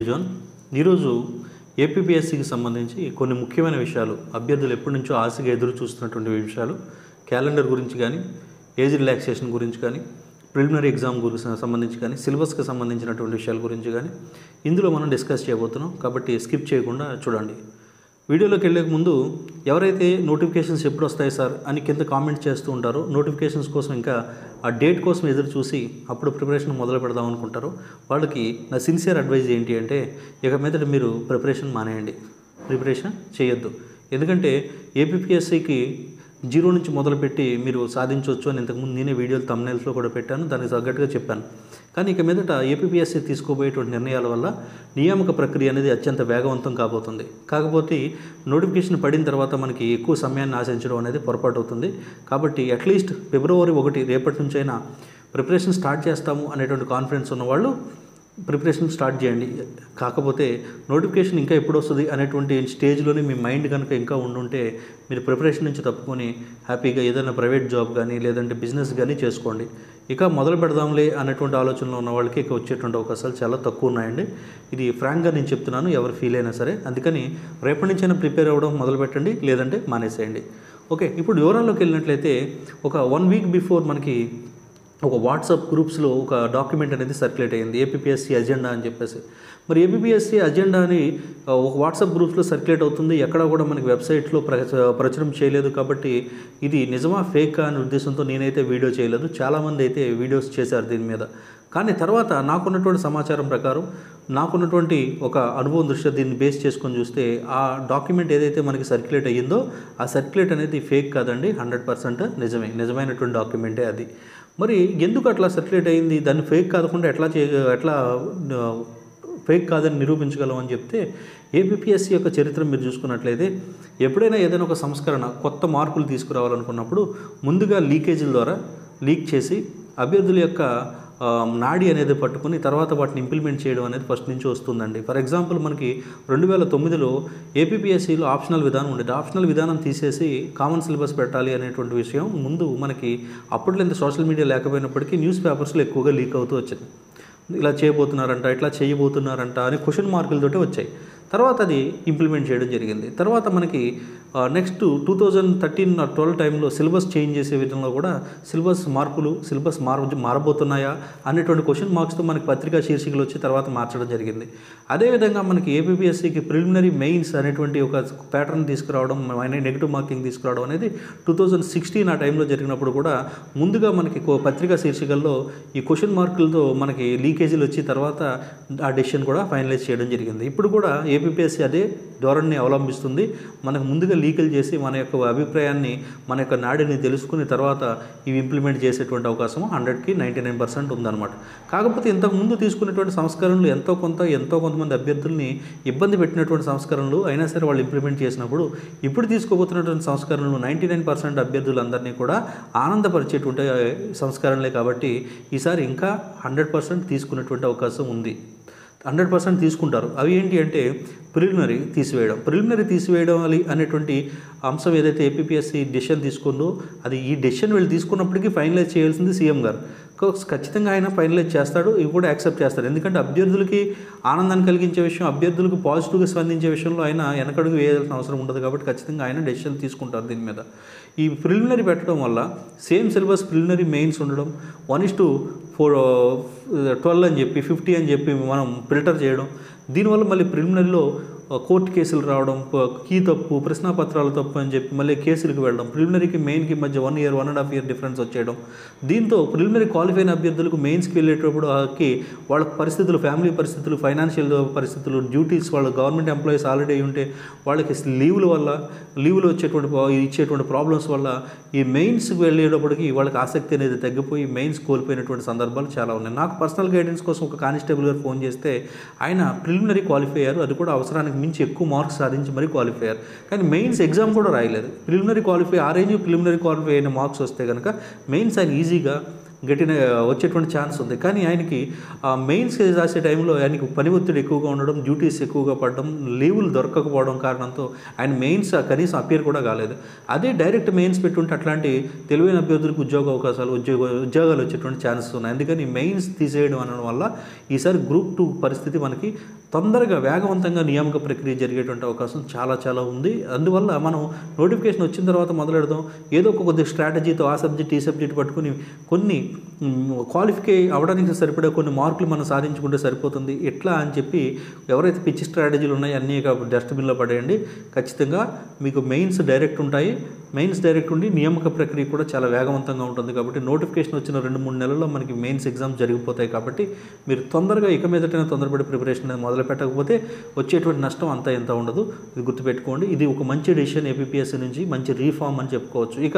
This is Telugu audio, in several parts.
జోన్ ఈరోజు ఏపీపీఎస్సికి సంబంధించి కొన్ని ముఖ్యమైన విషయాలు అభ్యర్థులు ఎప్పటి నుంచో ఆశగా ఎదురు చూస్తున్నటువంటి విషయాలు క్యాలెండర్ గురించి కానీ ఏజ్ రిలాక్సేషన్ గురించి కానీ ప్రిలిమినరీ ఎగ్జామ్ గురించి సంబంధించి కానీ సిలబస్కి సంబంధించినటువంటి విషయాల గురించి కానీ ఇందులో మనం డిస్కస్ చేయబోతున్నాం కాబట్టి స్కిప్ చేయకుండా చూడండి వీడియోలోకి వెళ్ళే ముందు ఎవరైతే నోటిఫికేషన్స్ ఎప్పుడు వస్తాయి సార్ అని కింద కామెంట్ చేస్తూ ఉంటారో నోటిఫికేషన్స్ కోసం ఇంకా ఆ డేట్ కోసం ఎదురు చూసి అప్పుడు ప్రిపరేషన్ మొదలు పెడదాం అనుకుంటారో వాళ్ళకి నా సిన్సియర్ అడ్వైజ్ ఏంటి అంటే ఇక మీదట మీరు ప్రిపరేషన్ మానేయండి ప్రిపరేషన్ చేయొద్దు ఎందుకంటే ఏపీపీఎస్సికి జీరో నుంచి మొదలుపెట్టి మీరు సాధించవచ్చు అని ఇంతకుముందు నేనే వీడియోలు తమ్నైల్స్లో కూడా పెట్టాను దానికి తగ్గట్టుగా చెప్పాను కానీ ఇక మీదట ఏపీపీఎస్సీ తీసుకోబోయేటువంటి నిర్ణయాల వల్ల నియామక ప్రక్రియ అనేది అత్యంత వేగవంతం కాబోతుంది కాకపోతే నోటిఫికేషన్ పడిన తర్వాత మనకి ఎక్కువ సమయాన్ని ఆశించడం అనేది పొరపాటు అవుతుంది కాబట్టి అట్లీస్ట్ ఫిబ్రవరి ఒకటి రేపటి నుంచైనా ప్రిపరేషన్ స్టార్ట్ చేస్తాము అనేటువంటి కాన్ఫిడెన్స్ ఉన్నవాళ్ళు ప్రిపరేషన్ స్టార్ట్ చేయండి కాకపోతే నోటిఫికేషన్ ఇంకా ఎప్పుడు వస్తుంది అనేటువంటి స్టేజ్లోనే మీ మైండ్ కనుక ఇంకా ఉండుంటే మీరు ప్రిపరేషన్ నుంచి తప్పుకొని హ్యాపీగా ఏదైనా ప్రైవేట్ జాబ్ కానీ లేదంటే బిజినెస్ కానీ చేసుకోండి ఇక మొదలు పెడదాంలే అనేటువంటి ఆలోచనలో ఉన్న వాళ్ళకి ఇక వచ్చేటువంటి అవకాశాలు చాలా తక్కువ ఉన్నాయండి ఇది ఫ్రాంక్గా నేను చెప్తున్నాను ఎవరు ఫీల్ అయినా సరే అందుకని రేపటి నుంచైనా ప్రిపేర్ అవ్వడం మొదలు పెట్టండి లేదంటే మానేసేయండి ఓకే ఇప్పుడు వివరాల్లోకి వెళ్ళినట్లయితే ఒక వన్ వీక్ బిఫోర్ మనకి ఒక వాట్సాప్ గ్రూప్స్లో ఒక డాక్యుమెంట్ అనేది సర్క్యులేట్ అయ్యింది ఏపీఎస్సీ అజెండా అని చెప్పేసి మరి ఏపీఎస్సీ అజెండా అని ఆ, ఒక వాట్సాప్ గ్రూప్స్లో సర్క్యులేట్ అవుతుంది ఎక్కడ కూడా మనకి వెబ్సైట్లో ప్ర ప్రచురం చేయలేదు కాబట్టి ఇది నిజమా ఫేక్ అనే ఉద్దేశంతో నేనైతే వీడియో చేయలేదు చాలామంది అయితే వీడియోస్ చేశారు దీని మీద కానీ తర్వాత నాకున్నటువంటి సమాచారం ప్రకారం నాకున్నటువంటి ఒక అనుభవం దృష్ట్యా దీన్ని బేస్ చేసుకొని చూస్తే ఆ డాక్యుమెంట్ ఏదైతే మనకి సర్క్యులేట్ అయ్యిందో ఆ సర్క్యులేట్ అనేది ఫేక్ కాదండి హండ్రెడ్ పర్సెంట్ నిజమే నిజమైనటువంటి డాక్యుమెంటే అది మరి ఎందుకు అట్లా సర్క్యులేట్ అయింది దాన్ని ఫేక్ కాకుండా ఎట్లా చే ఎట్లా ఆ, ఫేక్ కాదని నిరూపించగలం అని చెప్తే ఏపీఎస్సీ యొక్క చరిత్ర మీరు చూసుకున్నట్లయితే ఎప్పుడైనా ఏదైనా ఒక సంస్కరణ కొత్త మార్పులు తీసుకురావాలనుకున్నప్పుడు ముందుగా లీకేజీల ద్వారా లీక్ చేసి అభ్యర్థుల యొక్క ఆ, నాడి అనేది పట్టుకుని తర్వాత వాటిని ఇంప్లిమెంట్ చేయడం అనేది ఫస్ట్ నుంచి వస్తుందండి ఫర్ ఎగ్జాంపుల్ మనకి రెండు వేల తొమ్మిదిలో ఏపీఎస్సీలో ఆప్షనల్ విధానం ఉండేది ఆప్షనల్ విధానం తీసేసి కామన్ సిలబస్ పెట్టాలి అనేటువంటి విషయం ముందు మనకి అప్పట్లో ఇంత సోషల్ మీడియా లేకపోయినప్పటికీ న్యూస్ పేపర్స్లో ఎక్కువగా లీక్ అవుతూ వచ్చింది ఇలా చేయబోతున్నారంట ఇట్లా చేయబోతున్నారంట అని క్వశ్చన్ మార్కులతోటి వచ్చాయి తర్వాత అది ఇంప్లిమెంట్ చేయడం జరిగింది తర్వాత మనకి next two thousand thirteen twelve టైంలో సిలబస్ చేంజ్ చేసే విధంలో కూడా సిలబస్ మార్పులు సిలబస్ మార మారబోతున్నాయా అనేటువంటి క్వశ్చన్ మార్క్స్తో మనకి పత్రికా శీర్షికలు వచ్చి తర్వాత మార్చడం జరిగింది అదేవిధంగా మనకి ఏపీఎస్సికి ప్రిలిమినరీ మెయిన్స్ అనేటువంటి ఒక ప్యాటర్న్ తీసుకురావడం నెగిటివ్ మార్కింగ్ తీసుకురావడం అనేది టూ థౌజండ్ సిక్స్టీన్ ఆ టైంలో జరిగినప్పుడు కూడా ముందుగా మనకి కో- పత్రికా శీర్షికల్లో ఈ క్వశ్చన్ మార్కులతో మనకి లీకేజీలు వచ్చి తర్వాత ఆ డెసిషన్ కూడా ఫైనలైజ్ చేయడం జరిగింది ఇప్పుడు కూడా ఏపీఎస్సీ అదే ధోరణిని అవలంబిస్తుంది మనకు ముందుగా లీకల్ చేసి మన యొక్క అభిప్రాయాన్ని మన యొక్క నాడిని తెలుసుకుని తర్వాత ఇవి ఇంప్లిమెంట్ చేసేటువంటి అవకాశం హండ్రెడ్కి నైంటీ నైన్ పర్సెంట్ ఉందన్నమాట కాకపోతే ఇంతకు ముందు తీసుకున్నటువంటి సంస్కరణలు ఎంతో కొంత ఎంతో కొంతమంది అభ్యర్థుల్ని ఇబ్బంది పెట్టినటువంటి సంస్కరణలు అయినా సరే వాళ్ళు ఇంప్లిమెంట్ చేసినప్పుడు ఇప్పుడు తీసుకోబోతున్నటువంటి సంస్కరణలు నైంటీ నైన్ పర్సెంట్ అభ్యర్థులందరినీ కూడా ఆనందపరిచేటువంటి సంస్కరణలే కాబట్టి ఈసారి ఇంకా హండ్రెడ్ పర్సెంట్ తీసుకున్నటువంటి అవకాశం ఉంది హండ్రెడ్ పర్సెంట్ తీసుకుంటారు అవి ఏంటి అంటే ప్రిలిమినరీ తీసివేయడం ప్రిలిమినరీ తీసివేయడం అని అనేటువంటి అంశం ఏదైతే ఏపీఎస్సి డెసిషన్ తీసుకుందో అది ఈ డెసిషన్ వీళ్ళు తీసుకున్నప్పటికీ ఫైనలైజ్ చేయాల్సింది సీఎం గారు కా- ఖచ్చితంగా ఆయన ఫైనలైజ్ చేస్తాడు ఇవి కూడా యాక్సెప్ట్ చేస్తాడు ఎందుకంటే అభ్యర్థులకి ఆనందాన్ని కలిగించే విషయం అభ్యర్థులకు పాజిటివ్గా స్పందించే విషయంలో ఆయన వెనకడుగు వేయాల్సిన అవసరం ఉండదు కాబట్టి ఖచ్చితంగా ఆయన డెసిషన్ తీసుకుంటారు దీని మీద ఈ ప్రిలిమినరీ పెట్టడం వల్ల సేమ్ సిలబస్ ప్రిలిమినరీ మెయిన్స్ ఉండడం one is to four twelve అని చెప్పి ఫిఫ్టీ అని చెప్పి మనం ఫిల్టర్ చేయడం దీనివల్ల మళ్ళీ ప్రిలిమినరీలో కోర్టు కేసులు రావడం ప- కీ తప్పు ప్రశ్నాపత్రాలు తప్పు అని చెప్పి మళ్ళీ కేసులకు వెళ్ళడం ప్రిలిమినరీకి మెయిన్కి మధ్య one year one and half year difference వచ్చేయడం దీంతో ప్రిలిమినరీ క్వాలిఫై అయిన అభ్యర్థులకు మెయిన్స్కి వెళ్ళేటప్పుడు ఆకి వాళ్ళ పరిస్థితులు ఫ్యామిలీ పరిస్థితులు ఫైనాన్షియల్ పరిస్థితులు డ్యూటీస్ వాళ్ళ గవర్నమెంట్ ఎంప్లాయీస్ ఆల్రెడీ అయి ఉంటే వాళ్ళకి లీవుల వల్ల లీవులు వచ్చేటువంటి పా- ఇచ్చేటువంటి ప్రాబ్లమ్స్ వల్ల ఈ మెయిన్స్కి వెళ్ళేటప్పటికి వాళ్ళకి ఆసక్తి అనేది తగ్గిపోయి మెయిన్స్ కోల్పోయినటువంటి సందర్భాలు చాలా ఉన్నాయి నాకు పర్సనల్ గైడెన్స్ కోసం ఒక కానిస్టేబుల్ గారు ఫోన్ చేస్తే ఆయన ప్రిలిమినరీ క్వాలిఫై అయ్యారు అది కూడా అవసరానికి మించి ఎక్కువ మార్క్స్ సాధించి మరీ క్వాలిఫై అయ్యారు కానీ మెయిన్స్ ఎగ్జామ్ కూడా రాయలేదు ప్రిలిమినరీ క్వాలిఫై ఆ రేంజ్ ప్రిలిమినరీ క్వాలిఫై అయిన మార్క్స్ వస్తే కనుక మెయిన్స్ ఆయన ఈజీగా గట్టిన వచ్చేటువంటి ఛాన్స్ ఉంది కానీ ఆయనకి మెయిన్స్ రాసే టైంలో ఆయనకి పని ఒత్తిడి ఎక్కువగా ఉండడం డ్యూటీస్ ఎక్కువగా పడడం లీవులు దొరకకపోవడం కారణంతో ఆయన మెయిన్స్ కనీసం అపేర్ కూడా కాలేదు అదే డైరెక్ట్ మెయిన్స్ పెట్టుంటే అట్లాంటి తెలివైన అభ్యర్థులకు ఉద్యోగ అవకాశాలు ఉద్యోగ ఉద్యోగాలు వచ్చేటువంటి ఛాన్సెస్ ఉన్నాయి అందుకని మెయిన్స్ తీసేయడం అనడం వల్ల ఈసారి గ్రూప్ టూ పరిస్థితి మనకి తొందరగా వేగవంతంగా నియామక ప్రక్రియ జరిగేటువంటి అవకాశం చాలా చాలా ఉంది అందువల్ల మనం నోటిఫికేషన్ వచ్చిన తర్వాత మొదలెడదాం ఏదో ఒక కొద్ది స్ట్రాటజీతో ఆ సబ్జెక్ట్ ఈ సబ్జెక్ట్ పట్టుకుని కొన్ని క్వాలిఫై అవ్వడానికి సరిపడే కొన్ని మార్కులు మనం సాధించుకుంటే సరిపోతుంది ఎట్లా అని చెప్పి ఎవరైతే పిచ్చి స్ట్రాటజీలు ఉన్నాయో అన్నీ డస్ట్బిన్లో పడేయండి ఖచ్చితంగా మీకు మెయిన్స్ డైరెక్ట్ ఉంటాయి మెయిన్స్ డైరెక్ట్ ఉండి నియామక ప్రక్రియ కూడా చాలా వేగవంతంగా ఉంటుంది కాబట్టి నోటిఫికేషన్ వచ్చిన రెండు మూడు నెలల్లో మనకి మెయిన్స్ ఎగ్జామ్స్ జరిగిపోతాయి కాబట్టి మీరు తొందరగా ఇక మీదటైనా తొందరపడి ప్రిపరేషన్ అనేది మొదలు పెట్టకపోతే వచ్చేటువంటి నష్టం అంతా ఎంత ఉండదు ఇది గుర్తుపెట్టుకోండి ఇది ఒక మంచి డెసిషన్ ఏపీఎస్సీ నుంచి మంచి రీఫార్మ్ అని చెప్పుకోవచ్చు ఇక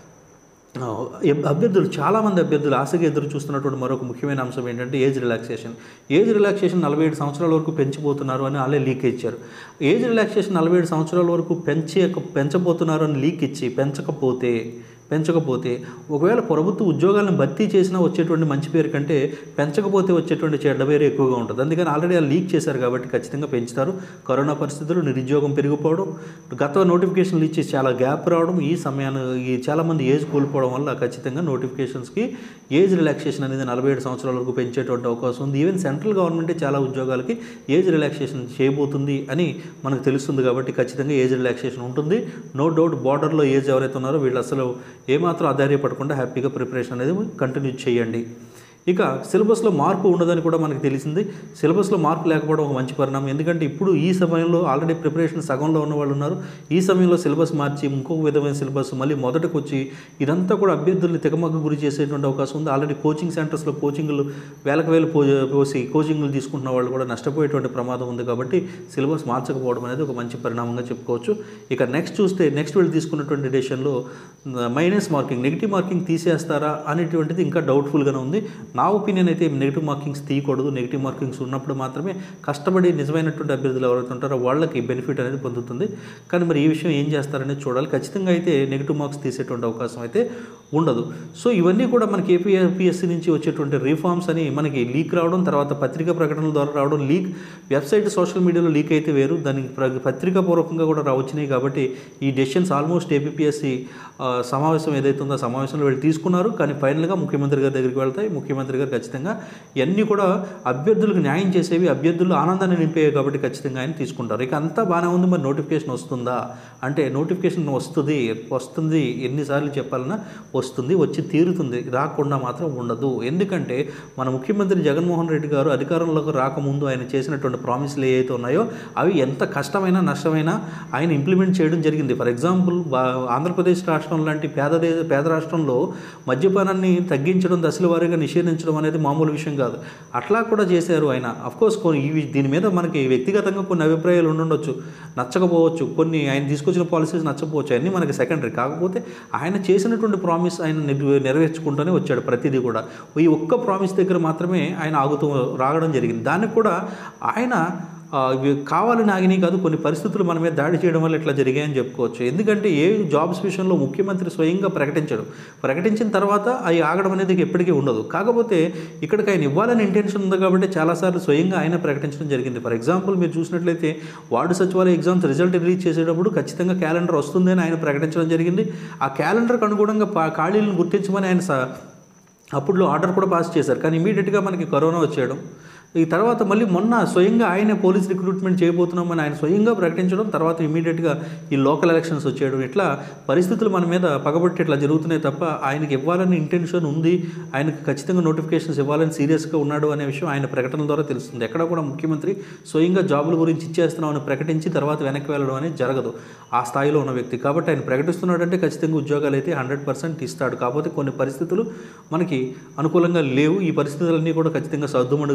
ఆ, ఎబ్- అభ్యర్థులు చాలామంది అభ్యర్థులు ఆశగా ఎదురు చూస్తున్నటువంటి మరొక ముఖ్యమైన అంశం ఏంటంటే ఏజ్ రిలాక్సేషన్ ఏజ్ రిలాక్సేషన్ నలభై ఏడు సంవత్సరాల వరకు పెంచిపోతున్నారు అని వాళ్ళే లీక్ ఇచ్చారు ఏజ్ రిలాక్సేషన్ నలభై ఏడు సంవత్సరాల వరకు పెంచే పెంచబోతున్నారు అని లీక్ ఇచ్చి పెంచకపోతే పెంచకపోతే ఒకవేళ ప్రభుత్వ ఉద్యోగాలను భర్తీ చేసినా వచ్చేటువంటి మంచి పేరు కంటే పెంచకపోతే వచ్చేటువంటి చెడ్డ పేరు ఎక్కువగా ఉంటుంది అందుకని ఆల్రెడీ వాళ్ళు లీక్ చేశారు కాబట్టి ఖచ్చితంగా పెంచుతారు కరోనా పరిస్థితులు నిరుద్యోగం పెరిగిపోవడం గత నోటిఫికేషన్లు ఇచ్చి చాలా గ్యాప్ రావడం ఈ సమయాన్ని ఈ చాలామంది ఏజ్ కోల్పోవడం వల్ల ఖచ్చితంగా నోటిఫికేషన్స్కి ఏజ్ రిలాక్సేషన్ అనేది నలభై ఏడు సంవత్సరాల వరకు పెంచేటువంటి అవకాశం ఉంది ఈవెన్ సెంట్రల్ గవర్నమెంటే చాలా ఉద్యోగాలకి ఏజ్ రిలాక్సేషన్ చేయబోతుంది అని మనకు తెలుస్తుంది కాబట్టి ఖచ్చితంగా ఏజ్ రిలాక్సేషన్ ఉంటుంది నో డౌట్ బార్డర్లో ఏజ్ ఎవరైతే ఉన్నారో వీళ్ళు అసలు ఏమాత్రం ఆధార్యపడకుండా హ్యాపీగా ప్రిపరేషన్ అనేది కంటిన్యూ చేయండి ఇక సిలబస్లో మార్పు ఉండదని కూడా మనకు తెలిసింది సిలబస్లో మార్పు లేకపోవడం ఒక మంచి పరిణామం ఎందుకంటే ఇప్పుడు ఈ సమయంలో ఆల్రెడీ ప్రిపరేషన్ సగంలో ఉన్న వాళ్ళు ఉన్నారు ఈ సమయంలో సిలబస్ మార్చి ఇంకొక విధమైన సిలబస్ మళ్ళీ మొదటకు వచ్చి ఇదంతా కూడా అభ్యర్థుల్ని తెగమగ్గు గురి చేసేటువంటి అవకాశం ఉంది ఆల్రెడీ కోచింగ్ సెంటర్స్లో కోచింగ్లు వేలకు వేలు పో పోసి కోచింగ్లు తీసుకుంటున్న వాళ్ళు కూడా నష్టపోయేటువంటి ప్రమాదం ఉంది కాబట్టి సిలబస్ మార్చకపోవడం అనేది ఒక మంచి పరిణామంగా చెప్పుకోవచ్చు ఇక నెక్స్ట్ చూస్తే నెక్స్ట్ వీళ్ళు తీసుకున్నటువంటి డెసిషన్లో మైనస్ మార్కింగ్ నెగిటివ్ మార్కింగ్ తీసేస్తారా అనేటువంటిది ఇంకా డౌట్ఫుల్గానే ఉంది నా ఒపీనియన్ అయితే నెగిటివ్ మార్కింగ్స్ తీయకూడదు నెగిటివ్ మార్కింగ్స్ ఉన్నప్పుడు మాత్రమే కష్టపడి నిజమైనటువంటి అభ్యర్థులు ఎవరైతే ఉంటారో వాళ్ళకి బెనిఫిట్ అనేది పొందుతుంది కానీ మరి ఈ విషయం ఏం చేస్తారనేది చూడాలి ఖచ్చితంగా అయితే నెగిటివ్ మార్క్స్ తీసేటువంటి అవకాశం అయితే ఉండదు సో ఇవన్నీ కూడా మనకి ఏపీఎస్సీ నుంచి వచ్చేటువంటి రిఫార్మ్స్ అని మనకి లీక్ రావడం తర్వాత పత్రికా ప్రకటనల ద్వారా రావడం లీక్ వెబ్సైట్ సోషల్ మీడియాలో లీక్ అయితే వేరు దానికి ప్ర- పత్రికాపూర్వకంగా కూడా రా- వచ్చినాయి కాబట్టి ఈ డెసిషన్స్ ఆల్మోస్ట్ ఏపీఎస్సీ సమావేశం ఏదైతే ఉందో ఆ సమావేశంలో వీళ్ళు తీసుకున్నారు కానీ ఫైనల్గా ముఖ్యమంత్రి గారి దగ్గరికి వెళ్తాయి ముఖ్యమంత్రి గారు ఖచ్చితంగా ఇవన్నీ కూడా అభ్యర్థులకు న్యాయం చేసేవి అభ్యర్థులు ఆనందాన్ని నింపేవి కాబట్టి ఖచ్చితంగా ఆయన తీసుకుంటారు ఇక అంతా బాగానే ఉంది మరి నోటిఫికేషన్ వస్తుందా అంటే నోటిఫికేషన్ వస్తుంది వస్తుంది ఎన్నిసార్లు చెప్పాలన్నా వస్తుంది వచ్చి తీరుతుంది రాకుండా మాత్రం ఉండదు ఎందుకంటే మన ముఖ్యమంత్రి జగన్మోహన్ రెడ్డి గారు అధికారంలోకి రాకముందు ఆయన చేసినటువంటి ప్రామిస్లు ఏవైతే ఉన్నాయో అవి ఎంత కష్టమైనా నష్టమైనా ఆయన ఇంప్లిమెంట్ చేయడం జరిగింది ఫర్ ఎగ్జాంపుల్ బా- ఆంధ్రప్రదేశ్ రాష్ట్రం లాంటి పేద దే పేద రాష్ట్రంలో మద్యపానాన్ని తగ్గించడం దశల వారీగా నిషేధించడం అనేది మామూలు విషయం కాదు అట్లా కూడా చేశారు ఆయన అఫ్కోర్స్ కొన్ని ఇవి దీని మీద మనకి వ్యక్తిగతంగా కొన్ని అభిప్రాయాలు ఉండుండొచ్చు నచ్చకపోవచ్చు కొన్ని ఆయన తీసుకొచ్చిన పాలసీస్ నచ్చకపోవచ్చు అన్నీ మనకి సెకండరీ కాకపోతే ఆయన చేసినటువంటి ప్రామిస్ ఆయన నెరవే- నెరవేర్చుకుంటూనే వచ్చాడు ప్రతిదీ కూడా ఈ ఒక్క ప్రామిస్ దగ్గర మాత్రమే ఆయన ఆగుతూ రావడం జరిగింది దానికి కూడా ఆయన ఆ, ఇవి కావాలని ఆగినాయి కాదు కొన్ని పరిస్థితులు మన మీద దాడి చేయడం వల్ల ఇట్లా జరిగాయని చెప్పుకోవచ్చు ఎందుకంటే ఏ జాబ్స్ విషయంలో ముఖ్యమంత్రి స్వయంగా ప్రకటించడు ప్రకటించిన తర్వాత అవి ఆగడం అనేది ఎప్పటికీ ఉండదు కాకపోతే ఇక్కడికి ఆయన ఇవ్వాలని ఇంటెన్షన్ ఉంది కాబట్టి చాలాసార్లు స్వయంగా ఆయన ప్రకటించడం జరిగింది ఫర్ ఎగ్జాంపుల్ మీరు చూసినట్లయితే వార్డు సచివాలయ ఎగ్జామ్స్ రిజల్ట్ రిలీజ్ చేసేటప్పుడు ఖచ్చితంగా క్యాలెండర్ వస్తుంది అని ఆయన ప్రకటించడం జరిగింది ఆ క్యాలెండర్కి అనుగుణంగా పా- ఖాళీలను గుర్తించమని ఆయన స- అప్పుడు ఆర్డర్ కూడా పాస్ చేశారు కానీ ఇమీడియట్గా మనకి కరోనా వచ్చేయడం ఈ తర్వాత మళ్ళీ మొన్న స్వయంగా ఆయనే పోలీస్ రిక్రూట్మెంట్ చేయబోతున్నామని ఆయన స్వయంగా ప్రకటించడం తర్వాత ఇమీడియట్గా ఈ లోకల్ ఎలక్షన్స్ వచ్చేయడం ఇట్లా పరిస్థితులు మన మీద పగబట్టి ఇట్లా జరుగుతున్నాయి తప్ప ఆయనకి ఇవ్వాలని ఇంటెన్షన్ ఉంది ఆయనకి ఖచ్చితంగా నోటిఫికేషన్స్ ఇవ్వాలని సీరియస్గా ఉన్నాడు అనే విషయం ఆయన ప్రకటన ద్వారా తెలుస్తుంది ఎక్కడ కూడా ముఖ్యమంత్రి స్వయంగా జాబుల గురించి ఇచ్చేస్తున్నామని ప్రకటించి తర్వాత వెనక్కి వెళ్ళడం అనేది జరగదు ఆ స్థాయిలో ఉన్న వ్యక్తి కాబట్టి ఆయన ప్రకటిస్తున్నాడంటే ఖచ్చితంగా ఉద్యోగాలు అయితే హండ్రెడ్ పర్సెంట్ ఇస్తాడు కాకపోతే కొన్ని పరిస్థితులు మనకి అనుకూలంగా లేవు ఈ పరిస్థితులన్నీ కూడా ఖచ్చితంగా సర్దుమణుగుతాయి ఖచ్చితంగా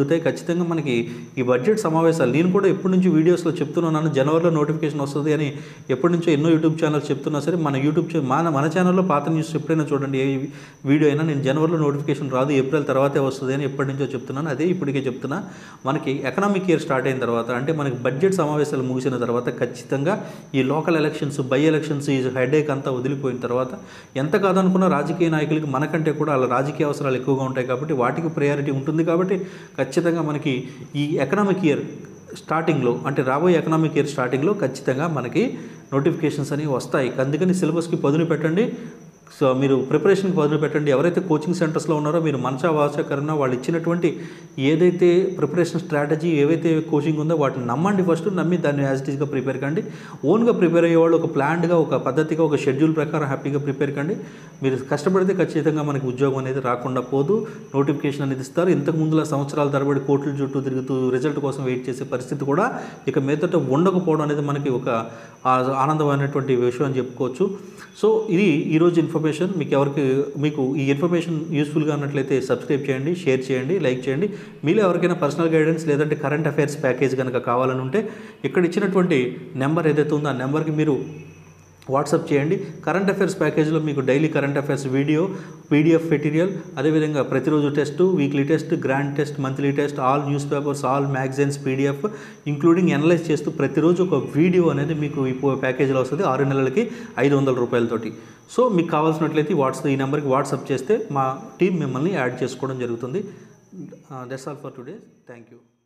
ఖచ్చితంగా మనకి ఈ బడ్జెట్ సమావేశాలు నేను కూడా ఎప్పటి నుంచి వీడియోస్లో చెప్తున్నాను జనవరిలో నోటిఫికేషన్ వస్తుంది అని ఎప్పటి నుంచో ఎన్నో యూట్యూబ్ ఛానల్స్ చెప్తున్నా సరే మన యూట్యూబ్ ఛా- మన మన ఛానల్లో పాత న్యూస్ ఎప్పుడైనా చూడండి ఏ వీడియో అయినా నేను జనవరిలో నోటిఫికేషన్ రాదు ఏప్రిల్ తర్వాతే వస్తుంది అని ఎప్పటి నుంచో చెప్తున్నాను అదే ఇప్పటికే చెప్తున్నా మనకి ఎకనామిక్ ఇయర్ స్టార్ట్ అయిన తర్వాత అంటే మనకి బడ్జెట్ సమావేశాలు ముగిసిన తర్వాత ఖచ్చితంగా ఈ లోకల్ ఎలక్షన్స్ బై ఎలక్షన్స్ ఈ హెడేక్ అంతా వదిలిపోయిన తర్వాత ఎంత కాదనుకున్న రాజకీయ నాయకులకి మనకంటే కూడా వాళ్ళ రాజకీయ అవసరాలు ఎక్కువగా ఉంటాయి కాబట్టి వాటికి ప్రయారిటీ ఉంటుంది కాబట్టి ఖచ్చితంగా మనకి ఈ ఎకనామిక్ ఇయర్ స్టార్టింగ్లో అంటే రాబోయే ఎకనామిక్ ఇయర్ స్టార్టింగ్లో ఖచ్చితంగా మనకి నోటిఫికేషన్స్ అనేవి వస్తాయి అందుకని సిలబస్కి పదును పెట్టండి సో మీరు ప్రిపరేషన్కి పదును పెట్టండి ఎవరైతే కోచింగ్ సెంటర్స్లో ఉన్నారో మీరు మనసా వాచ కరుణ వాళ్ళు ఇచ్చినటువంటి ఏదైతే ప్రిపరేషన్ స్ట్రాటజీ ఏవైతే కోచింగ్ ఉందో వాటిని నమ్మండి ఫస్ట్ నమ్మి దాన్ని యాజ్ ఇట్ ఈస్గా ప్రిపేర్ కండి ఓన్గా ప్రిపేర్ అయ్యేవాళ్ళు ఒక ప్లాన్డ్గా ఒక పద్ధతిగా ఒక షెడ్యూల్ ప్రకారం హ్యాపీగా ప్రిపేర్ కండి మీరు కష్టపడితే ఖచ్చితంగా మనకి ఉద్యోగం అనేది రాకుండా పోదు నోటిఫికేషన్ అనేది ఇస్తారు ఇంతకు ముందులా సంవత్సరాల తరబడి కోట్ల చుట్టూ తిరుగుతూ రిజల్ట్ కోసం వెయిట్ చేసే పరిస్థితి కూడా ఇక మీదట ఉండకపోవడం అనేది మనకి ఒక ఆ- ఆనందమైనటువంటి విషయం అని చెప్పుకోవచ్చు సో ఇది ఈరోజు ఇన్ఫర్మేషన్ మీకు ఎవరికి మీకు ఈ ఇన్ఫర్మేషన్ యూస్ఫుల్గా ఉన్నట్లయితే సబ్స్క్రైబ్ చేయండి షేర్ చేయండి లైక్ చేయండి మీలో ఎవరికైనా పర్సనల్ గైడెన్స్ లేదంటే కరెంట్ అఫైర్స్ ప్యాకేజ్ కనుక కావాలని ఉంటే ఇక్కడ ఇచ్చినటువంటి నెంబర్ ఏదైతే ఉందో ఆ నెంబర్కి మీరు వాట్సాప్ చేయండి కరెంట్ అఫైర్స్ ప్యాకేజ్లో మీకు daily current affairs video PDF material అదేవిధంగా ప్రతిరోజు test weekly test grand test monthly test all newspapers all magazines PDF including analyse చేస్తూ ప్రతిరోజు ఒక వీడియో అనేది మీకు ఈ ప్యాకేజ్లో వస్తుంది ఆరు నెలలకి ఐదు వందల రూపాయలతోటి సో మీకు కావాల్సినట్లయితే వాట్సాప్ ఈ నెంబర్కి వాట్సాప్ చేస్తే మా టీం మిమ్మల్ని యాడ్ చేసుకోవడం జరుగుతుంది that's all for today thank you